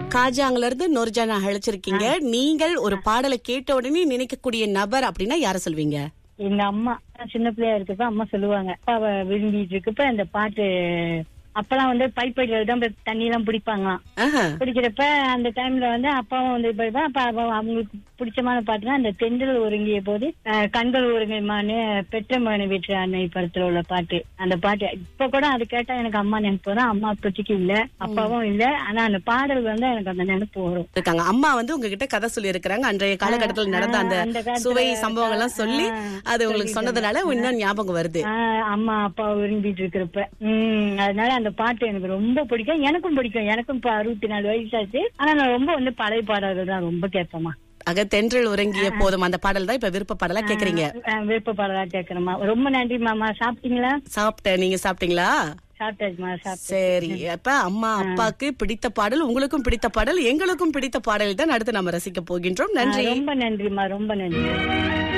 காஜாங்கல இருந்து நூர்ஜானா அழைச்சிருக்கீங்க நீங்கள் ஒரு பாடலை கேட்ட உடனே நினைக்கக்கூடிய நபர் அப்படின்னா யார சொல்வீங்க எங்க அம்மா நான் சின்ன பிள்ளையா இருக்கப்ப அம்மா சொல்லுவாங்க அப்பாவை விரும்பிட்டு இருக்கப்ப அந்த பாட்டு அப்பெல்லாம் வந்து பைப் அடியில தான் போய் தண்ணி எல்லாம் பிடிப்பாங்களாம் ஆஹா. பிடிக்கிறப்ப அந்த டைம்ல வந்து அப்பாவும் வந்து போய்ப்பா அப்ப அவ- அவங்களுக்கு பிடிச்சமான பாட்டுனா அந்த தென்றல் ஒருங்கிய போது அஹ், கண்கள் ஒருங்கியமான பெற்ற மகனை வீட்டு அன்னை படத்துல உள்ள பாட்டு அந்த பாட்டு இப்ப கூட அது கேட்டா எனக்கு அம்மா நினைப்பு வரும் அம்மா இப்போதைக்கு இல்ல அப்பாவும் இல்ல ஆனா அந்த பாடல் வந்து எனக்கு அந்த நினைப்பு வரும் இருக்காங்க அம்மா வந்து உங்ககிட்ட கதை சொல்லி இருக்கிறாங்க அன்றைய காலகட்டத்தில் நடந்த அந்த ஆ, அந்த காலத்துல, சுவை சம்பவங்கள் எல்லாம் சொல்லி ஆ, அது உங்களுக்கு சொன்னதுனால இன்னும் ஞாபகம் வருது ஆஹ் அம்மா அப்பா விரும்பிட்டு இருக்கிறப்ப உம் அதனால அந்த பாட்டு எனக்கு ரொம்ப பிடிக்கும் எனக்கும் பிடிக்கும் எனக்கும் இப்ப அறுபத்தி நாலு வயசாச்சு ஆனா நான் ரொம்ப வந்து பழைய பாடல்கள் தான் ரொம்ப கேட்பேமா ஆக தென்றல் உறங்கிய போதும் அந்த பாடல் தான் இப்ப விருப்ப பாடலா கேக்குறீங்க விருப்ப பாடலா கேட்கறேமா ரொம்ப நன்றி மாமா சாப்பிட்டீங்களா சாப்பிட்டேன் நீங்க சாப்பிட்டீங்களா சாப்பிட்டாச்சுமா சாப்பிட்டேன் சரி அப்ப அம்மா அப்பாக்கு பிடித்த பாடல் உங்களுக்கும் பிடித்த பாடல் எங்களுக்கும் பிடித்த பாடல் தான் அடுத்து நம்ம ரசிக்க போகின்றோம் நன்றி ரொம்ப நன்றிமா ரொம்ப நன்றி